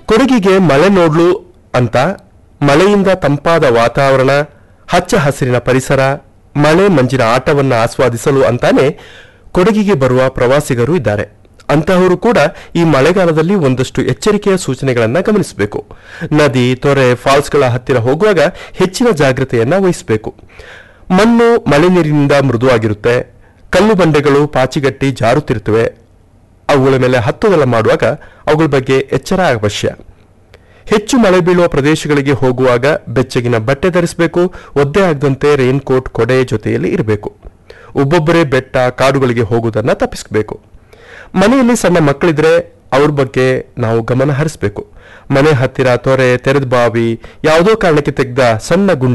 ಕೊಡಗಿಗೆ ಮಳೆ ನೋಡ್ಲು ಅಂತ ಮಳೆಯಿಂದ ತಂಪಾದ ವಾತಾವರಣ ಹಚ್ಚ ಹಸಿರಿನ ಪರಿಸರ ಮಳೆ ಮಂಜಿನ ಆಟವನ್ನು ಆಸ್ವಾದಿಸಲು ಅಂತಾನೆ ಕೊಡಗಿಗೆ ಬರುವ ಪ್ರವಾಸಿಗರು ಇದ್ದಾರೆ ಅಂತಹವರು ಕೂಡ ಈ ಮಳೆಗಾಲದಲ್ಲಿ ಒಂದಷ್ಟು ಎಚ್ಚರಿಕೆಯ ಸೂಚನೆಗಳನ್ನು ಗಮನಿಸಬೇಕು ನದಿ ತೊರೆ ಫಾಲ್ಸ್ಗಳ ಹತ್ತಿರ ಹೋಗುವಾಗ ಹೆಚ್ಚಿನ ಜಾಗ್ರತೆಯನ್ನ ವಹಿಸಬೇಕು ಮಣ್ಣು ಮಳೆ ನೀರಿನಿಂದ ಮೃದುವಾಗಿರುತ್ತೆ ಕಲ್ಲು ಬಂಡೆಗಳು ಪಾಚಿಗಟ್ಟಿ ಜಾರುತ್ತಿರುತ್ತವೆ ಅವುಗಳ ಮೇಲೆ ಹತ್ತುದಲ ಮಾಡುವಾಗ ಅವುಗಳ ಬಗ್ಗೆ ಎಚ್ಚರ ಅವಶ್ಯ ಹೆಚ್ಚು ಮಳೆ ಬೀಳುವ ಪ್ರದೇಶಗಳಿಗೆ ಹೋಗುವಾಗ ಬೆಚ್ಚಗಿನ ಬಟ್ಟೆ ಧರಿಸಬೇಕು ಒದ್ದೆ ಆಗದಂತೆ ರೈನ್ ಕೋಟ್ ಕೊಡೆ ಜೊತೆಯಲ್ಲಿ ಇರಬೇಕು ಒಬ್ಬೊಬ್ಬರೇ ಬೆಟ್ಟ ಕಾಡುಗಳಿಗೆ ಹೋಗುವುದನ್ನ ತಪ್ಪಿಸಬೇಕು ಮನೆಯಲ್ಲಿ ಸಣ್ಣ ಮಕ್ಕಳಿದ್ರೆ ಅವ್ರ ಬಗ್ಗೆ ನಾವು ಗಮನ ಹರಿಸಬೇಕು ಮನೆ ಹತ್ತಿರ ತೊರೆ ತೆರೆದ ಬಾವಿ ಯಾವುದೋ ಕಾರಣಕ್ಕೆ ತೆಗೆದ ಸಣ್ಣ ಗುಂಡಿ